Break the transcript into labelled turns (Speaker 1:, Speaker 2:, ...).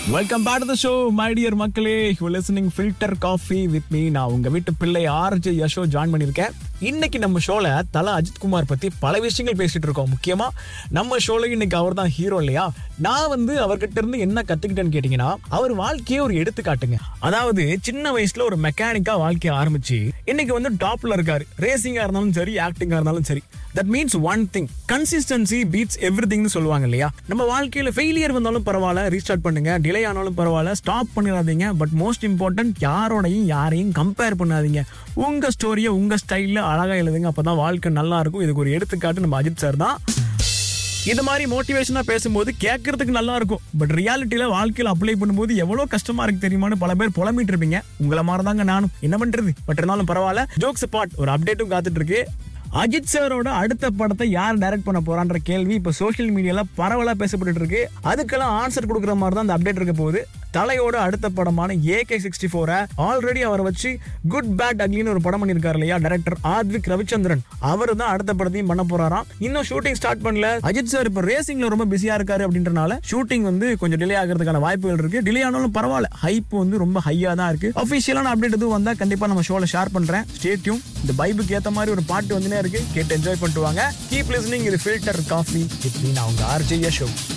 Speaker 1: welcome back to the show my dear மக்களே you listening filter coffee with me நான் உங்க வீட்டு பிள்ளை ஆர்ஜே யஷோ ஜாயின் பண்ணியிருக்கேன் இன்னைக்கு நம்ம ஷோல தல அஜித் குமார் பத்தி பல விஷயங்கள் பேசிட்டு இருக்கோம் முக்கியமா நம்ம ஷோல இன்னைக்கு அவர் தான் ஹீரோ இல்லையா நான் வந்து அவர்கிட்ட இருந்து என்ன கத்துக்கிட்டேன்னு கேட்டீங்கன்னா அவர் வாழ்க்கையே ஒரு எடுத்துக்காட்டுங்க அதாவது சின்ன வயசுல ஒரு மெக்கானிக்கா வாழ்க்கைய ஆரம்பிச்சு இன்னைக்கு வந்து டாப்ல இருக்காரு ரேசிங்கா இருந்தாலும் சரி ஆக்டிங்கா இருந்தாலும் சரி that means one thing consistency beats every திங்னு சொல்லுவாங்க இல்லையா நம்ம வாழ்க்கையில ஃபெயிலியர் வந்தாலும் பரவாயில்ல ரீஸ்டார்ட் பண்ணுங்க டிலே ஆனாலும் பரவாயில்ல ஸ்டாப் பண்ணிடாதீங்க பட் மோஸ்ட் இம்பார்ட்டன்ட் யாரோடையும் யாரையும் கம்பேர் பண்ணாதீங்க உங்க ஸ்டோரியை உங்க ஸ்டைல்ல அழகா எழுதுங்க அப்பதான் வாழ்க்கை நல்லா இருக்கும் இதுக்கு ஒரு எடுத்துக்காட்டு நம்ம அஜித் சார் தான் இது மாதிரி மோட்டிவேஷனா பேசும்போது கேட்கறதுக்கு நல்லா இருக்கும் பட் ரியாலிட்டியில வாழ்க்கையில அப்ளை பண்ணும்போது எவ்வளவு கஷ்டமா இருக்கு தெரியுமான்னு பல பேர் புலம்பிட்டு இருப்பீங்க உங்களை மாதிரி தாங்க நானும் என்ன பண்றது பட் இருந்தாலும் பரவாயில்ல ஜோக்ஸ் பாட் ஒரு அப்டேட்டும் காத்துட்டு இருக்கு அஜித் சாரோட அடுத்த படத்தை யார் டைரக்ட் பண்ண போறான்ற கேள்வி இப்ப சோஷியல் மீடியால பரவலா பேசப்பட்டு இருக்கு அதுக்கெல்லாம் ஆன்சர் கொடுக்குற மாதிரி தான் அந்த அப்டேட் இருக்க போகுது தலையோட அடுத்த படமான ஏகே சிக்ஸ்டி ஃபோரை ஆல்ரெடி அவரை வச்சு குட் பேட் அக்லின்னு ஒரு படம் பண்ணியிருக்காரு இல்லையா டைரக்டர் ஆத்விக் ரவிச்சந்திரன் அவர் தான் அடுத்த படத்தையும் பண்ண போறாராம் இன்னும் ஷூட்டிங் ஸ்டார்ட் பண்ணல அஜித் சார் இப்போ ரேசிங்ல ரொம்ப பிஸியா இருக்காரு அப்படின்றனால ஷூட்டிங் வந்து கொஞ்சம் டிலே ஆகிறதுக்கான வாய்ப்புகள் இருக்கு டிலே ஆனாலும் பரவாயில்ல ஹைப் வந்து ரொம்ப ஹையா தான் இருக்கு அஃபிஷியலான அப்டேட் எதுவும் வந்தா கண்டிப்பா நம்ம ஷோல ஷேர் பண்றேன் ஸ்டேட்யூம் இந்த பைபுக்கு ஏத்த மாதிரி ஒரு பாட்டு வந்துனே இருக்கு கேட்டு என்ஜாய் பண்ணிட்டு வாங்க கீப் லிசனிங் இது ஃபில்டர் காஃபி வித் மீ நான் உங்க ஆர்ஜே ஷோ